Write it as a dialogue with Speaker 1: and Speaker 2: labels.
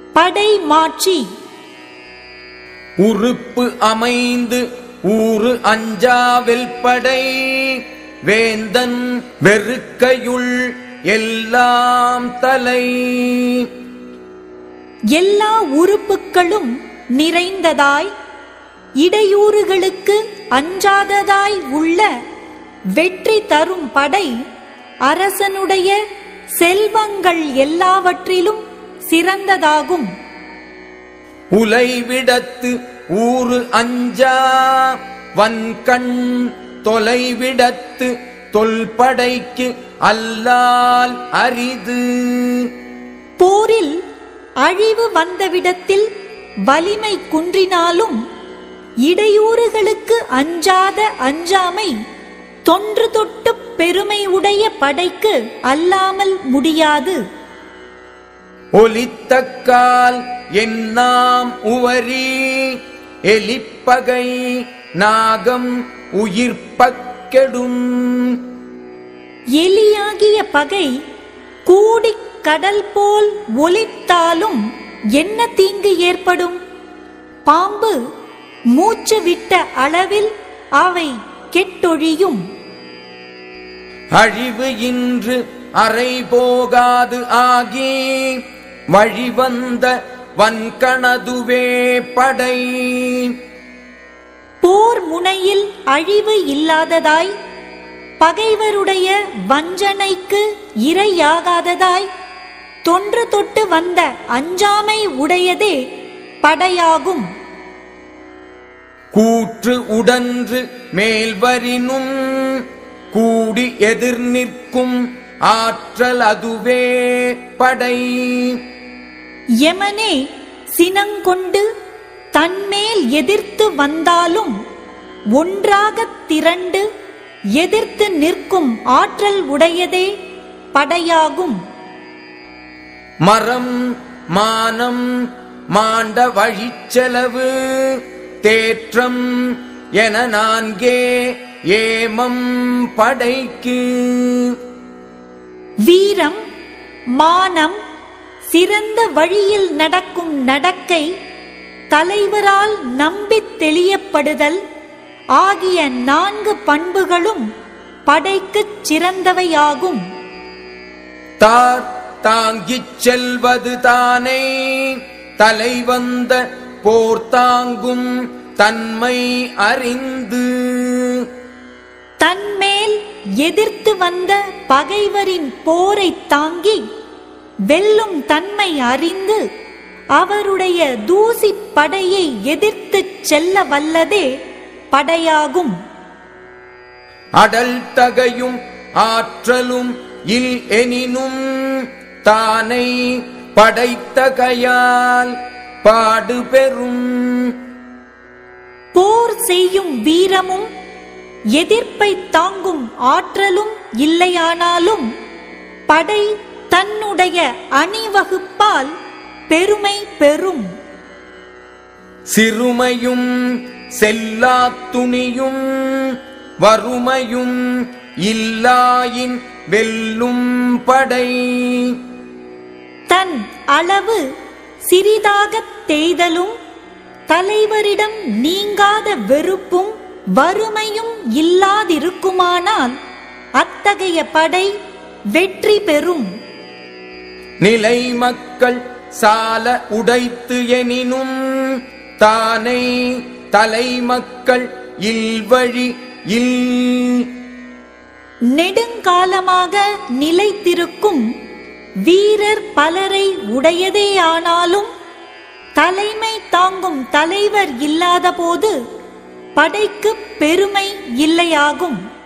Speaker 1: படை மாற்றி
Speaker 2: உறுப்பு அமைந்து ஊறு அஞ்சாவில் படை வேந்தன் வெறுக்கையுள் எல்லாம் தலை
Speaker 1: எல்லா உறுப்புக்களும் நிறைந்ததாய் இடையூறுகளுக்கு அஞ்சாததாய் உள்ள வெற்றி தரும் படை அரசனுடைய செல்வங்கள் எல்லாவற்றிலும் சிறந்ததாகும்
Speaker 2: உலைவிடத்து ஊறு அஞ்சா வன்கண் தொலைவிடத்து தொல்படைக்கு அல்லால் அரிது
Speaker 1: போரில் அழிவு வந்தவிடத்தில் வலிமை குன்றினாலும் இடையூறுகளுக்கு அஞ்சாத அஞ்சாமை தொன்று தொட்டு பெருமை உடைய படைக்கு அல்லாமல் முடியாது
Speaker 2: ஒலித்தக்கால் என்னாம் உவரி எலிப்பகை நாகம் உயிர்ப்பக்கெடும்
Speaker 1: எலியாகிய பகை கூடிக் கடல் போல் ஒலித்தாலும் என்ன தீங்கு ஏற்படும் பாம்பு மூச்சு விட்ட அளவில் அவை கெட்டொழியும்
Speaker 2: அழிவு இன்று அறை போகாது ஆகி வழிவந்த வன்கணதுவே படை
Speaker 1: போர் முனையில் அழிவு இல்லாததாய் பகைவருடைய வஞ்சனைக்கு இரையாகாததாய் தொன்று தொட்டு வந்த அஞ்சாமை உடையதே படையாகும்
Speaker 2: கூற்று உடன்று மேல்வரினும் கூடி எதிர் நிற்கும் ஆற்றல் அதுவே படை
Speaker 1: யமனே சினங்கொண்டு தன்மேல் எதிர்த்து வந்தாலும் ஒன்றாகத் திரண்டு எதிர்த்து நிற்கும் ஆற்றல் உடையதே படையாகும்
Speaker 2: மரம் மானம் மாண்ட வழிச்செலவு தேற்றம் என நான்கே ஏமம் படைக்கு
Speaker 1: வீரம் மானம் சிறந்த வழியில் நடக்கும் நடக்கை தலைவரால் நம்பித் தெளியப்படுதல் ஆகிய நான்கு பண்புகளும் படைக்குச் சிறந்தவையாகும்
Speaker 2: தார் தாங்கிச் செல்வது தானே தலைவந்த போர் தாங்கும் தன்மை அறிந்து
Speaker 1: தன்மேல் எதிர்த்து வந்த பகைவரின் போரைத் தாங்கி வெல்லும் தன்மை அறிந்து அவருடைய தூசி படையை எதிர்த்துச் செல்ல வல்லதே படையாகும்
Speaker 2: அடல் தகையும் ஆற்றலும் இல் எனினும் தானை படைத்தகையால் பாடுபெறும்
Speaker 1: போர் செய்யும் வீரமும் எதிர்ப்பை தாங்கும் ஆற்றலும் இல்லையானாலும் படை தன்னுடைய அணிவகுப்பால் பெருமை பெறும்
Speaker 2: சிறுமையும் செல்லாத் துணியும் வறுமையும் இல்லாயின் வெல்லும் படை
Speaker 1: தன் அளவு சிறிதாகத் தேய்தலும் தலைவரிடம் நீங்காத வெறுப்பும் வறுமையும் இல்லாதிருக்குமானால் அத்தகைய படை வெற்றி பெறும்
Speaker 2: நிலை மக்கள் சால உடைத்து எனினும் தானை தலைமக்கள் இல்வழி இல்
Speaker 1: நெடுங்காலமாக நிலைத்திருக்கும் வீரர் பலரை உடையதேயானாலும் தலைமை தாங்கும் தலைவர் இல்லாதபோது படைக்கு பெருமை இல்லையாகும்